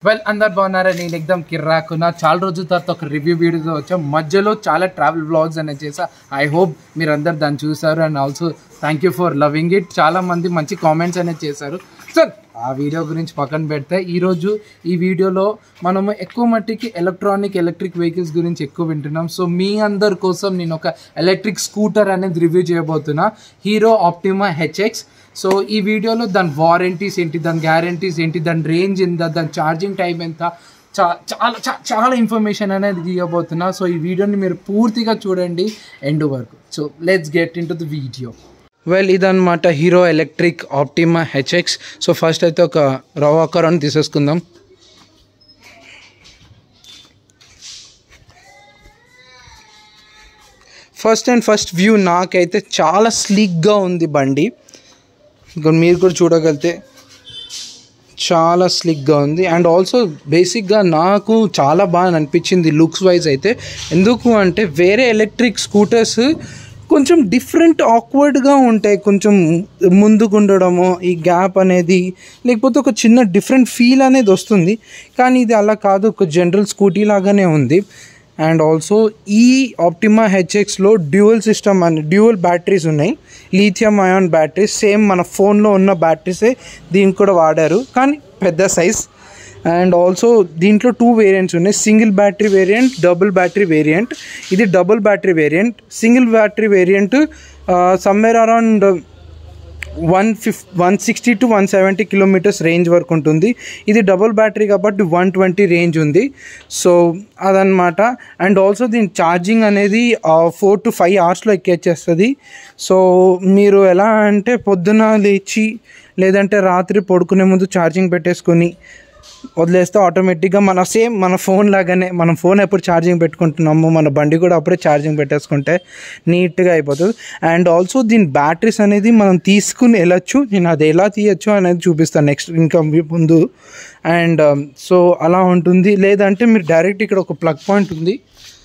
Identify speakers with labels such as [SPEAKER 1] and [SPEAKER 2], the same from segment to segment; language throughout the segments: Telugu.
[SPEAKER 1] వెల్ అందరు బాగున్నారా నేను ఎగ్దమ్ కిర్రాకున్నా చాలా రోజుల తర్వాత ఒక రివ్యూ వీడియోతో వచ్చాం మధ్యలో చాలా ట్రావెల్ వ్లాగ్స్ అనేది చేసా ఐ హోప్ మీరు అందరు దాన్ని చూసారు and also thank you for loving it చాలా మంది మంచి కామెంట్స్ అనేది చేశారు సార్ ఆ వీడియో గురించి పక్కన పెడితే ఈరోజు ఈ వీడియోలో మనము ఎక్కువ మట్టికి ఎలక్ట్రానిక్ ఎలక్ట్రిక్ వెహికల్స్ గురించి ఎక్కువ వింటున్నాం సో మీ అందరి కోసం నేను ఒక ఎలక్ట్రిక్ స్కూటర్ అనేది రివ్యూ చేయబోతున్నా హీరో ఆప్టిమా హెచ్ఎక్స్ సో ఈ వీడియోలో దాని వారంటీస్ ఏంటి దాని గ్యారంటీస్ ఏంటి దాని రేంజ్ ఎంత దాని ఛార్జింగ్ టైం ఎంత చా చాలా చా- చాలా ఇన్ఫర్మేషన్ అనేది ఇవ్వబోతున్నా సో ఈ వీడియోని మీరు పూర్తిగా చూడండి ఎండ్ వరకు so let's get into the video well ఇదన్నమాట Hero electric Optima HX so first అయితే ఒక రవా కరాన్ తీసేసుకుందాం ఫస్ట్ అండ్ ఫస్ట్ వ్యూ నాకైతే చాలా స్లీక్గా ఉంది బండి ఇక్కడ మీరు కూడా చూడగలితే చాలా స్లిక్గా ఉంది అండ్ ఆల్సో బేసిక్గా నాకు చాలా బాగా అనిపించింది లుక్స్ వైజ్ అయితే ఎందుకు అంటే వేరే ఎలక్ట్రిక్ స్కూటర్స్ కొంచెం డిఫరెంట్ ఆక్వర్డ్గా ఉంటాయి కొంచెం ముందుకు ఉండడము ఈ గ్యాప్ అనేది లేకపోతే ఒక చిన్న డిఫరెంట్ ఫీల్ అనేది వస్తుంది కానీ ఇది అలా కాదు ఒక జనరల్ స్కూటీ లాగానే ఉంది అండ్ ఆల్సో ఈ ఆప్టిమా హెచ్ఎక్స్లో డ్యూయల్ సిస్టమ్ అని డ్యూయల్ బ్యాటరీస్ ఉన్నాయి లీథియం అయాన్ బ్యాటరీస్ సేమ్ మన ఫోన్లో ఉన్న బ్యాటరీసే దీనికి కూడా వాడారు కానీ పెద్ద సైజ్ అండ్ ఆల్సో దీంట్లో టూ వేరియంట్స్ ఉన్నాయి single battery variant double battery variant ఇది double battery variant single battery variant somewhere around one ఫిఫ్ one sixty to one seventy kilometres range వరకు ఉంటుంది ఇది డబుల్ బ్యాటరీ కాబట్టి వన్ ట్వంటీ రేంజ్ ఉంది సో అదనమాట అండ్ ఆల్సో దీని ఛార్జింగ్ అనేది ఫోర్ టు ఫైవ్ అవర్స్లో ఎక్కేచేస్తుంది సో మీరు ఎలా అంటే పొద్దున లేచి లేదంటే రాత్రి పడుకునే ముందు ఛార్జింగ్ పెట్టేసుకొని వదిలేస్తే ఆటోమేటిక్గా మన సేమ్ మన ఫోన్ లాగానే మనం ఫోన్ ఎప్పుడు ఛార్జింగ్ పెట్టుకుంటున్నాము మన బండి కూడా అప్పుడే ఛార్జింగ్ పెట్టేసుకుంటే నీట్గా అయిపోతుంది అండ్ ఆల్సో దీని బ్యాటరీస్ అనేది మనం తీసుకుని వెళ్ళొచ్చు నేను అది ఎలా తీయచ్చు అనేది చూపిస్తాను నెక్స్ట్ ఇంకా ముందు అండ్ సో అలా ఉంటుంది లేదంటే మీరు డైరెక్ట్ ఇక్కడ ఒక ప్లగ్ పాయింట్ ఉంది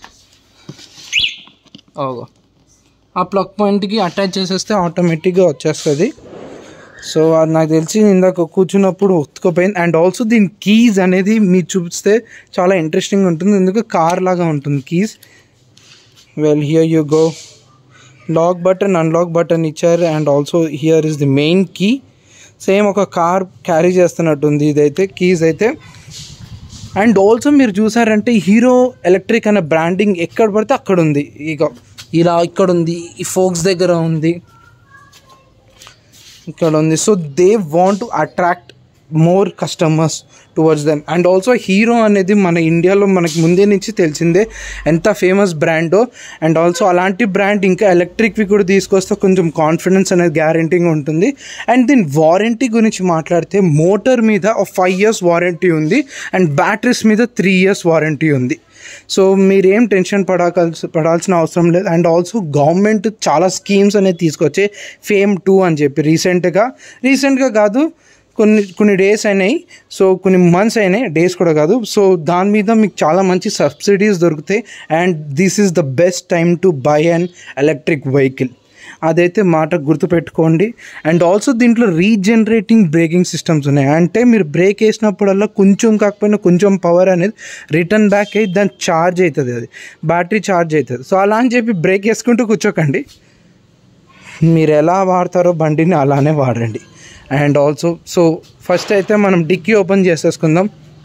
[SPEAKER 1] ఓగో ఆ ప్లగ్ పాయింట్కి అటాచ్ చేసేస్తే ఆటోమేటిక్గా వచ్చేస్తుంది సో అది నాకు తెలిసి ఇందాక కూర్చున్నప్పుడు ఒత్తుకుపోయింది అండ్ ఆల్సో దీని కీస్ అనేది మీరు చూపిస్తే చాలా ఇంట్రెస్టింగ్ ఉంటుంది ఎందుకు కార్ లాగా ఉంటుంది keys well here you go lock button unlock button ఇచ్చారు and also here is the main key same ఒక కార్ క్యారీ చేస్తున్నట్టుంది ఇదైతే కీస్ అయితే అండ్ ఆల్సో మీరు చూసారంటే హీరో ఎలక్ట్రిక్ అనే బ్రాండింగ్ ఎక్కడ పడితే అక్కడ ఉంది ఇక ఇలా ఇక్కడ ఉంది ఈ ఫోక్స్ దగ్గర ఉంది ఇక్కడ ఉంది so they want to attract more customers towards them and also Hero అనేది మన ఇండియాలో మనకి ముందే నుంచి తెలిసిందే ఎంత ఫేమస్ బ్రాండో అండ్ ఆల్సో అలాంటి బ్రాండ్ ఇంకా ఎలక్ట్రిక్వి కూడా తీసుకొస్తే కొంచెం కాన్ఫిడెన్స్ అనేది గ్యారంటీగా ఉంటుంది అండ్ దీని వారంటీ గురించి మాట్లాడితే మోటార్ మీద ఒక ఫైవ్ ఇయర్స్ వారంటీ ఉంది అండ్ బ్యాటరీస్ మీద త్రీ ఇయర్స్ వారంటీ ఉంది సో మీరేం టెన్షన్ పడాల్సి పడాల్సిన అవసరం లేదు అండ్ ఆల్సో గవర్నమెంట్ చాలా స్కీమ్స్ అనేది తీసుకొచ్చాయి ఫేమ్ టూ అని చెప్పి రీసెంట్గా రీసెంట్గా కాదు కొన్ని కొన్ని డేస్ అయినాయి సో కొన్ని మంత్స్ అయినాయి డేస్ కూడా కాదు సో దాని మీద మీకు చాలా మంచి సబ్సిడీస్ దొరుకుతాయి and this is the best time to buy an electric vehicle అదైతే మాట గుర్తుపెట్టుకోండి అండ్ ఆల్సో దీంట్లో రీజనరేటింగ్ బ్రేకింగ్ సిస్టమ్స్ ఉన్నాయి అంటే మీరు బ్రేక్ వేసినప్పుడల్లా కొంచెం కాకపోయినా కొంచెం పవర్ అనేది రిటర్న్ బ్యాక్ అయ్యి దాని ఛార్జ్ అవుతుంది అది బ్యాటరీ ఛార్జ్ అవుతుంది సో అలా అని చెప్పి బ్రేక్ వేసుకుంటూ కూర్చోకండి మీరు ఎలా వాడతారో బండిని అలానే వాడండి అండ్ ఆల్సో సో ఫస్ట్ అయితే మనం డిక్కీ ఓపెన్ చేసేసుకుందాం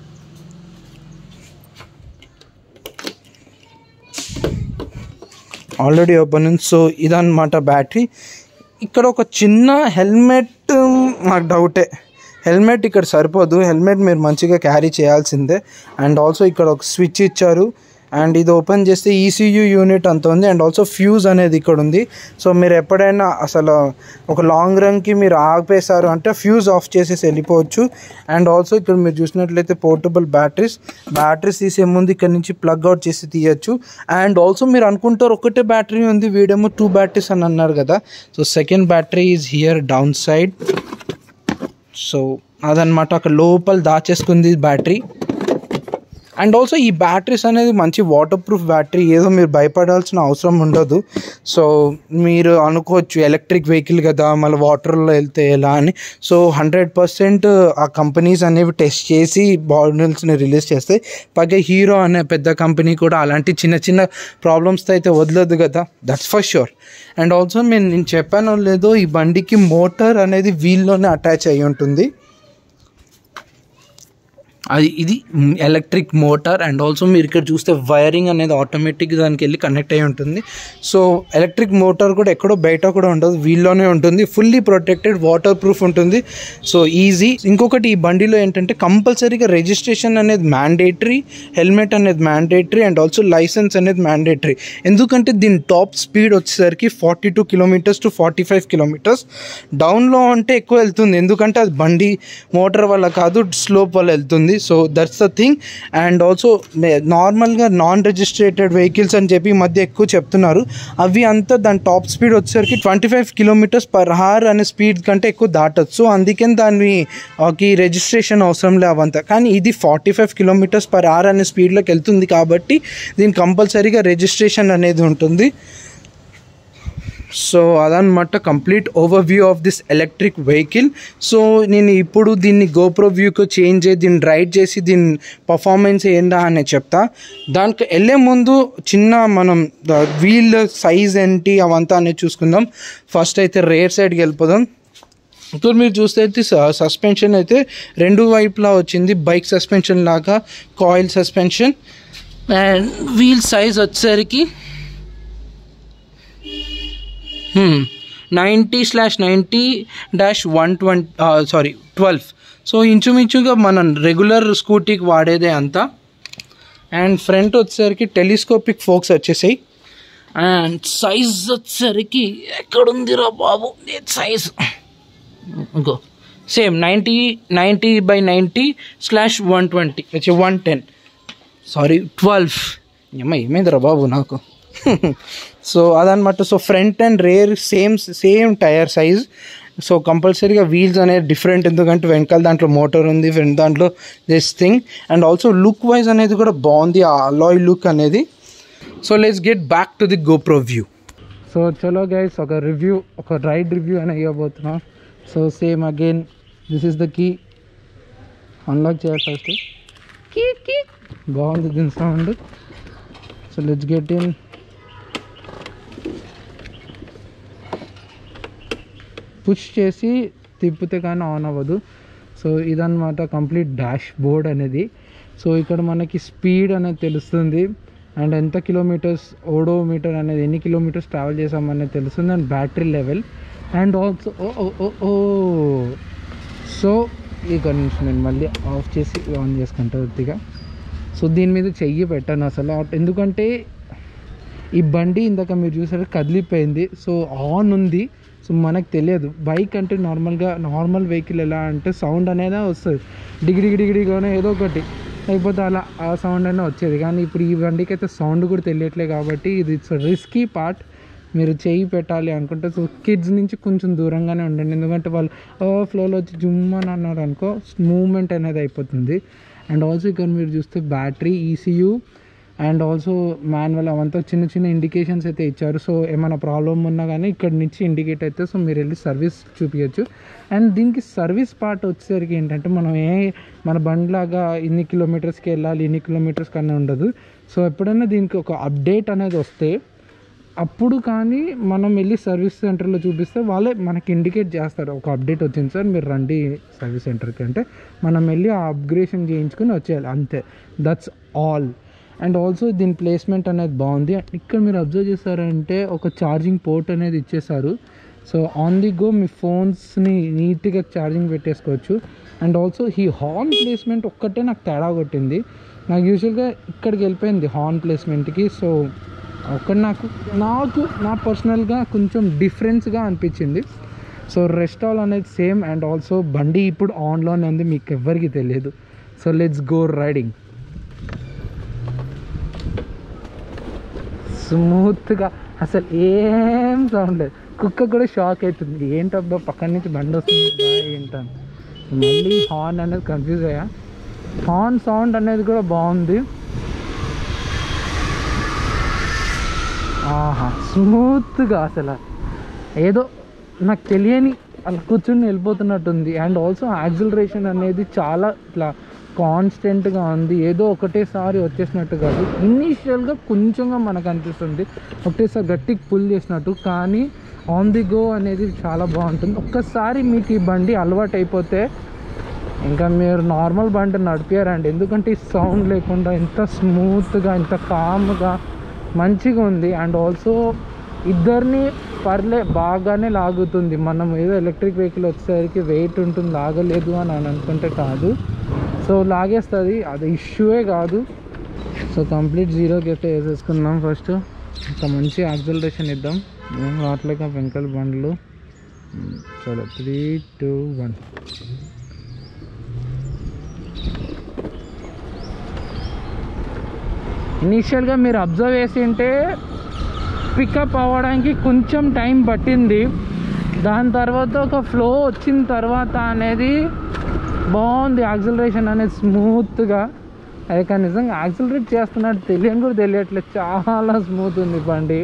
[SPEAKER 1] ఆల్రెడీ ఓపెన్ ఉంది సో ఇదన్నమాట బ్యాటరీ ఇక్కడ ఒక చిన్న హెల్మెట్ నాకు డౌటే హెల్మెట్ ఇక్కడ సరిపోదు హెల్మెట్ మీరు మంచిగా క్యారీ చేయాల్సిందే అండ్ ఆల్సో ఇక్కడ ఒక స్విచ్ ఇచ్చారు అండ్ ఇది ఓపెన్ చేస్తే ఈసీయూ యూనిట్ అంత ఉంది అండ్ ఆల్సో ఫ్యూజ్ అనేది ఇక్కడ ఉంది సో మీరు ఎప్పుడైనా అసలు ఒక లాంగ్ రన్కి మీరు ఆపేశారు అంటే ఫ్యూజ్ ఆఫ్ చేసేసి వెళ్ళిపోవచ్చు అండ్ ఆల్సో ఇక్కడ మీరు చూసినట్లయితే పోర్టబుల్ బ్యాటరీస్ బ్యాటరీస్ తీసే ముందు ఇక్కడ నుంచి ప్లగ్ అవుట్ చేసి తీయచ్చు అండ్ ఆల్సో మీరు అనుకుంటారు ఒకటే బ్యాటరీ ఉంది వీడేమో టూ బ్యాటరీస్ అని అన్నారు కదా so second battery is here down side so అదనమాట అక్కడ లోపల దాచేసుకుంది బ్యాటరీ అండ్ ఆల్సో ఈ బ్యాటరీస్ అనేది మంచి వాటర్ ప్రూఫ్ బ్యాటరీ ఏదో మీరు భయపడాల్సిన అవసరం ఉండదు సో మీరు అనుకోవచ్చు ఎలక్ట్రిక్ వెహికల్ కదా మళ్ళీ వాటర్లో వెళ్తే ఎలా అని సో హండ్రెడ్ పర్సెంట్ ఆ కంపెనీస్ అనేవి టెస్ట్ చేసి మోడల్స్ని రిలీజ్ చేస్తాయి పైగా హీరో అనే పెద్ద కంపెనీ కూడా అలాంటి చిన్న చిన్న ప్రాబ్లమ్స్తో అయితే వదలదు కదా that's for sure and also నేను నేను చెప్పానో లేదో ఈ బండికి మోటార్ అనేది వీల్లోనే అటాచ్ అయి ఉంటుంది అది ఇది ఎలక్ట్రిక్ మోటార్ అండ్ ఆల్సో మీరు ఇక్కడ చూస్తే వైరింగ్ అనేది ఆటోమేటిక్ దానికి వెళ్ళి కనెక్ట్ అయి ఉంటుంది సో ఎలక్ట్రిక్ మోటార్ కూడా ఎక్కడో బయట కూడా ఉండదు వీల్లోనే ఉంటుంది ఫుల్లీ ప్రొటెక్టెడ్ వాటర్ ప్రూఫ్ ఉంటుంది సో ఈజీ ఇంకొకటి ఈ బండిలో ఏంటంటే కంపల్సరీగా రిజిస్ట్రేషన్ అనేది మ్యాండేటరీ హెల్మెట్ అనేది మ్యాండేటరీ అండ్ ఆల్సో లైసెన్స్ అనేది మ్యాండేటరీ ఎందుకంటే దీని టాప్ స్పీడ్ వచ్చేసరికి forty two kilometres to forty five kilometres డౌన్లో అంటే ఎక్కువ వెళ్తుంది ఎందుకంటే అది బండి మోటార్ వల్ల కాదు స్లోప్ వల్ల వెళ్తుంది so that's the thing and also నార్మల్గా నాన్ రిజిస్ట్రేటెడ్ వెహికల్స్ అని చెప్పి ఈ మధ్య ఎక్కువ చెప్తున్నారు అవి అంతా దాని టాప్ స్పీడ్ వచ్చేసరికి twenty five kilometres per hour అనే స్పీడ్ కంటే ఎక్కువ దాటచ్చు అందుకని దాని కి రిజిస్ట్రేషన్ అవసరం లే అవంతా కానీ ఇది forty five kilometres per hour అనే స్పీడ్లోకి వెళ్తుంది కాబట్టి దీనికి కంపల్సరీగా రిజిస్ట్రేషన్ అనేది ఉంటుంది సో అదనమాట complete overview of this electric vehicle so నేను ఇప్పుడు దీన్ని గోప్రో వ్యూకి చేంజ్ చేసి దీన్ని రైడ్ చేసి దీని పర్ఫార్మెన్స్ ఏందా అని చెప్తా దానికి వెళ్ళే ముందు చిన్న మనం వీల్ సైజ్ ఏంటి అవంతా అనేది చూసుకుందాం ఫస్ట్ అయితే రేర్ సైడ్కి వెళ్ళిపోదాం ఇప్పుడు మీరు చూస్తే అయితే సస్పెన్షన్ అయితే రెండు వైపులా వచ్చింది బైక్ సస్పెన్షన్ లాగా coil suspension and wheel size వచ్చేసరికి ninety slash ninety dash one twenty sorry twelve so ఇంచుమించుగా మనం రెగ్యులర్ స్కూటీకి వాడేదే అంతా అండ్ ఫ్రంట్ వచ్చేసరికి టెలిస్కోపిక్ ఫోక్స్ వచ్చేసాయి అండ్ సైజ్ వచ్చేసరికి ఎక్కడుందిరా బాబు సైజ్ ఇంకో same ninety ninety by ninety slash one twenty వచ్చి వన్ టెన్ సారీ ట్వెల్వ్ అమ్మ ఏమైందిరా బాబు నాకు సో అదనమాట so front and rear same same tyre size so కంపల్సరీగా వీల్స్ అనేది డిఫరెంట్ ఎందుకంటే వెనకాల దాంట్లో మోటార్ ఉంది ఫ్రంట్ దాంట్లో this thing and also look wise అనేది కూడా బాగుంది ఆ అలాయ్ లుక్ అనేది so let's get back to the GoPro view so చలో గైస్ ఒక రివ్యూ ఒక రైడ్ రివ్యూ అని ఇవ్వబోతున్నాం so same again this is the key unlock చేయాలి ఫస్ట్ కీ కీ బాగుంది దీని sound so let's get in push చేసి తిప్పితే కానీ ఆన్ అవ్వదు సో ఇదన్నమాట కంప్లీట్ డాష్ బోర్డ్ అనేది సో ఇక్కడ మనకి స్పీడ్ అనేది తెలుస్తుంది అండ్ ఎంత కిలోమీటర్స్ ఓడోమీటర్ అనేది ఎన్ని కిలోమీటర్స్ ట్రావెల్ చేసామనేది తెలుస్తుంది and battery level and also ఓ ఓ ఓ సో ఇక్కడ నుంచి నేను మళ్ళీ ఆఫ్ చేసి ఆన్ చేసుకుంటా కొద్దిగా సో దీని మీద చెయ్యి పెట్టాను అసలు ఎందుకంటే ఈ బండి ఇందాక మీరు చూసారు కదిలిపోయింది సో ఆన్ ఉంది సో మనకు తెలియదు బైక్ అంటే నార్మల్గా నార్మల్ వెహికల్ ఎలా అంటే సౌండ్ అనేది వస్తుంది డిగ్రీ డిగ్రీగానే ఏదో ఒకటి లేకపోతే అలా ఆ సౌండ్ అయినా వచ్చేది కానీ ఇప్పుడు ఈ బండికి అయితే సౌండ్ కూడా తెలియట్లేదు కాబట్టి ఇది ఇట్స్ రిస్కీ పార్ట్ మీరు చేయి పెట్టాలి అనుకుంటే సో కిడ్స్ నుంచి కొంచెం దూరంగానే ఉండండి ఎందుకంటే వాళ్ళు ఫ్లోలో వచ్చి జుమ్ అని అన్నారు అనుకో మూమెంట్ అనేది అయిపోతుంది అండ్ ఆల్సో ఇక్కడ మీరు చూస్తే battery ECU and also manual అవంతా చిన్న చిన్న ఇండికేషన్స్ అయితే ఇచ్చారు సో ఏమైనా ప్రాబ్లమ్ ఉన్నా కానీ ఇక్కడ నుంచి ఇండికేట్ అయితే సో మీరు వెళ్ళి సర్వీస్ చూపించచ్చు అండ్ దీనికి సర్వీస్ పార్ట్ వచ్చేసరికి ఏంటంటే మనం ఏ మన బండ్లాగా ఇన్ని కిలోమీటర్స్కి వెళ్ళాలి ఇన్ని కిలోమీటర్స్ కన్నా ఉండదు సో ఎప్పుడైనా దీనికి ఒక అప్డేట్ అనేది వస్తే అప్పుడు కానీ మనం వెళ్ళి సర్వీస్ సెంటర్లో చూపిస్తే వాళ్ళే మనకి ఇండికేట్ చేస్తారు ఒక అప్డేట్ వచ్చింది సార్ మీరు రండి సర్వీస్ సెంటర్కి అంటే మనం వెళ్ళి ఆ అప్గ్రేషన్ చేయించుకొని వచ్చేయాలి అంతే దట్స్ ఆల్ అండ్ ఆల్సో దీని ప్లేస్మెంట్ అనేది బాగుంది ఇక్కడ మీరు అబ్జర్వ్ చేస్తారంటే ఒక ఛార్జింగ్ పోర్ట్ అనేది ఇచ్చేసారు సో ఆన్ ది గో మీ ఫోన్స్ని నీట్గా ఛార్జింగ్ పెట్టేసుకోవచ్చు అండ్ ఆల్సో ఈ హార్న్ ప్లేస్మెంట్ ఒక్కటే నాకు తేడా కొట్టింది నాకు యూజువల్గా ఇక్కడికి వెళ్ళిపోయింది హార్న్ ప్లేస్మెంట్కి సో ఒక్కటి నాకు నాకు నా పర్సనల్గా కొంచెం డిఫరెన్స్గా అనిపించింది సో రెస్ట్ ఆల్ అనేది సేమ్ అండ్ ఆల్సో బండి ఇప్పుడు ఆన్లోనే ఉంది మీకు ఎవ్వరికి తెలియదు సో లెట్స్ గో రైడింగ్ స్మూత్గా అసలు ఏం సౌండ్ లేదు కుక్క కూడా షాక్ అవుతుంది ఏంటబ్బా పక్కన నుంచి బండి వస్తుంది ఏంటని మళ్ళీ హార్న్ అనేది కన్ఫ్యూజ్ అయ్యా హార్న్ సౌండ్ అనేది కూడా బాగుంది ఆహా స్మూత్గా అసలు ఏదో నాకు తెలియని అలా కూర్చుని వెళ్ళిపోతున్నట్టుంది అండ్ ఆల్సో యాక్సిలరేషన్ అనేది చాలా ఇట్లా కాన్స్టెంట్గా ఉంది ఏదో ఒకటేసారి వచ్చేసినట్టు కాదు ఇనీషియల్గా కొంచెంగా మనకు అనిపిస్తుంది ఒకటేసారి గట్టిగా పుల్ చేసినట్టు కానీ ఆన్ ది గో అనేది చాలా బాగుంటుంది ఒక్కసారి మీకు ఈ బండి అలవాటు అయిపోతే ఇంకా మీరు నార్మల్ బండి నడిపారండి ఎందుకంటే ఈ సౌండ్ లేకుండా ఎంత స్మూత్గా ఎంత కామ్గా మంచిగా ఉంది అండ్ ఆల్సో ఇద్దరిని పర్లే బాగానే లాగుతుంది మనం ఏదో ఎలక్ట్రిక్ వెహికల్ వచ్చేసరికి వెయిట్ ఉంటుంది లాగలేదు అని అని అనుకుంటే కాదు సో లాగేస్తుంది అది ఇష్యూయే కాదు సో కంప్లీట్ జీరోకి అయితే వేసేసుకుందాం ఫస్ట్ ఒక మంచి యాక్సిలరేషన్ ఇద్దాం ఏం రావట్లేక వెంకల్ బండ్లు చలో త్రీ టూ వన్ ఇనీషియల్గా మీరు అబ్జర్వ్ చేసి ఉంటే పికప్ అవ్వడానికి కొంచెం టైం పట్టింది దాని తర్వాత ఒక ఫ్లో వచ్చిన తర్వాత అనేది బాగుంది యాక్సిలరేషన్ అనేది స్మూత్గా అది కానీ నిజంగా యాక్సిలరేట్ చేస్తున్నట్టు తెలియని కూడా తెలియట్లేదు చాలా స్మూత్ ఉంది బండి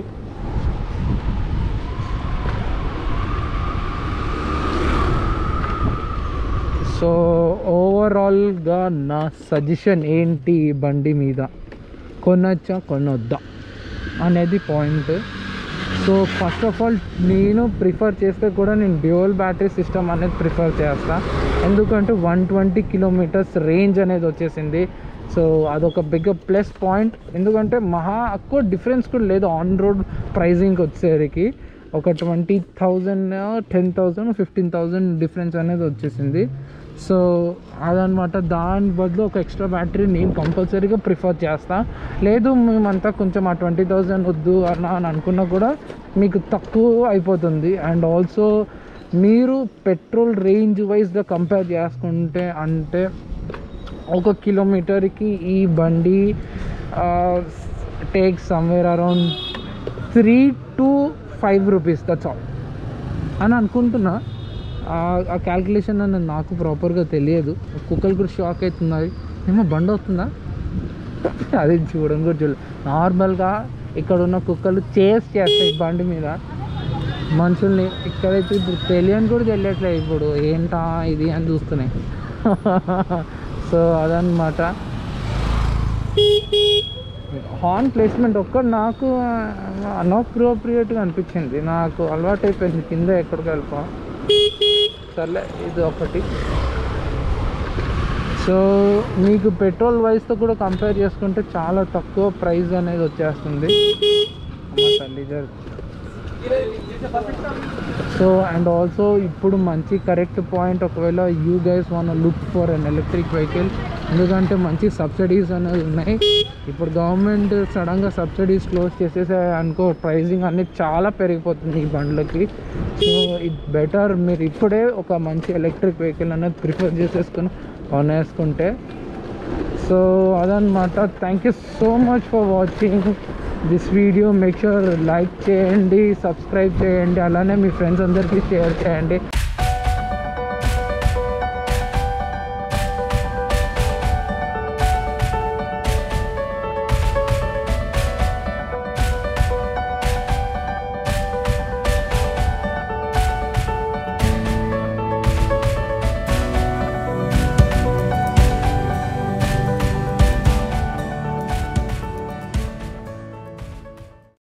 [SPEAKER 1] సో ఓవరాల్గా నా సజెషన్ ఏంటి ఈ బండి మీద కొనొచ్చా కొనొద్దా అనేది point so first of all నేను ప్రిఫర్ చేస్తే కూడా నేను డ్యూయల్ బ్యాటరీ సిస్టమ్ అనేది ప్రిఫర్ చేస్తా ఎందుకంటే వన్ ట్వంటీ కిలోమీటర్స్ రేంజ్ అనేది వచ్చేసింది సో అదొక బిగ్ ప్లస్ పాయింట్ ఎందుకంటే మహా ఎక్కువ డిఫరెన్స్ కూడా లేదు ఆన్ రోడ్ ప్రైజింగ్కి వచ్చేసరికి ఒక twenty thousand ten thousand fifteen thousand difference అనేది వచ్చేసింది సో అదనమాట దాని బదులు ఒక ఎక్స్ట్రా బ్యాటరీ నేను కంపల్సరీగా ప్రిఫర్ చేస్తా లేదు మేమంతా కొంచెం ఆ ట్వంటీ థౌజండ్ వద్దు అన్న అని అనుకున్నా కూడా మీకు తక్కువ అయిపోతుంది అండ్ ఆల్సో మీరు పెట్రోల్ రేంజ్ వైజ్గా కంపేర్ చేసుకుంటే అంటే ఒక కిలోమీటర్కి ఈ బండి take somewhere around three to five rupees that's all అని అనుకుంటున్నా ఆ- ఆ క్యాల్కులేషన్ అనేది నాకు ప్రాపర్గా తెలియదు కుక్కలు కూడా షాక్ అవుతున్నాయి ఏమో బండి వస్తుందా అది చూడడం కూడా చూడలేదు నార్మల్గా ఇక్కడ ఉన్న కుక్కలు చేస్ చేస్తాయి బండి మీద మనుషుల్ని ఇక్కడైతే ఇప్పుడు తెలియని కూడా తెలియట్లేదు ఇప్పుడు ఏంటా ఇది అని చూస్తున్నాయి సో అదనమాట హార్న్ ప్లేస్మెంట్ ఒక్కటి నాకు అన్అప్రోప్రియేట్గా అనిపించింది నాకు అలవాటు అయిపోయింది కింద ఎక్కడికి వెళ్ళిపో సర్లే ఇది ఒకటి సో మీకు పెట్రోల్ వైస్తో కూడా కంపేర్ చేసుకుంటే చాలా తక్కువ ప్రైస్ అనేది వచ్చేస్తుంది అమ్మ తల్లి జర సో అండ్ ఆల్సో ఇప్పుడు మంచి కరెక్ట్ పాయింట్ ఒకవేళ you guys want look for an electric vehicle ఎందుకంటే మంచి సబ్సిడీస్ అనేది ఉన్నాయి ఇప్పుడు గవర్నమెంట్ సడన్గా సబ్సిడీస్ క్లోజ్ చేసేసాయి అనుకో ప్రైజింగ్ అనేది చాలా పెరిగిపోతుంది ఈ బండ్లకి సో ఇట్ బెటర్ మీరు ఇప్పుడే ఒక మంచి ఎలక్ట్రిక్ వెహికల్ అనేది ప్రిఫర్ చేసేసుకుని కొనేసుకుంటే సో అదనమాట thank you so much for watching this video make sure like చేయండి సబ్స్క్రైబ్ చేయండి అలానే మీ ఫ్రెండ్స్ అందరికీ షేర్ చేయండి